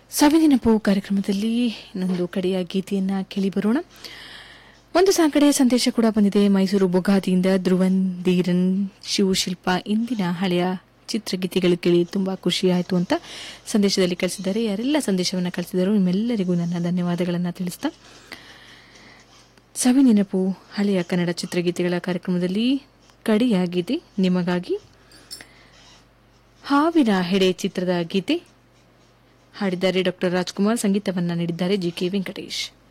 ಸವಿನೆನಪು ಕಾರ್ಯಕ್ರಮದಲ್ಲಿ ನಂದು ಕಡೆಯ ಗೀತೆಯನ್ನ ಕೇಳಿ ಬರೋಣ ಒಂದು ಸಾಕಡೆಯ ಸಂದೇಶ ಕೂಡ ಬಂದಿದೆ ಮೈಸೂರು ಬೊಗಾದಿಯಿಂದ ಧ್ರುವನ್ ಧೀರನ್ ಶಿವಶಿಲ್ಪ ಇಂದಿನ ಹಳೆಯ ಚಿತ್ರಗೀತೆಗಳು ಕೇಳಿ ತುಂಬಾ ಖುಷಿಯಾಯಿತು ಅಂತ ಸಂದೇಶದಲ್ಲಿ ಕಳಿಸಿದ್ದಾರೆ ಯಾರೆಲ್ಲ ಸಂದೇಶವನ್ನು ಕಳಿಸಿದಾರೋ ನಿಮ್ಮೆಲ್ಲರಿಗೂ ನನ್ನ ಧನ್ಯವಾದಗಳನ್ನು ತಿಳಿಸ್ತಾ ಸವಿ ನೆನಪು ಹಳೆಯ ಕನ್ನಡ ಚಿತ್ರಗೀತೆಗಳ ಕಾರ್ಯಕ್ರಮದಲ್ಲಿ ಕಡೆಯ ಗೀತೆ ನಿಮಗಾಗಿ ಹಾವಿನ ಹೆಡೆ ಚಿತ್ರದ ಗೀತೆ ಹಾಡಿದ್ದಾರೆ ಡಾಕ್ಟರ್ ರಾಜ್ಕುಮಾರ್ ಸಂಗೀತವನ್ನ ನೀಡಿದ್ದಾರೆ ಜಿ ಕೆ ವೆಂಕಟೇಶ್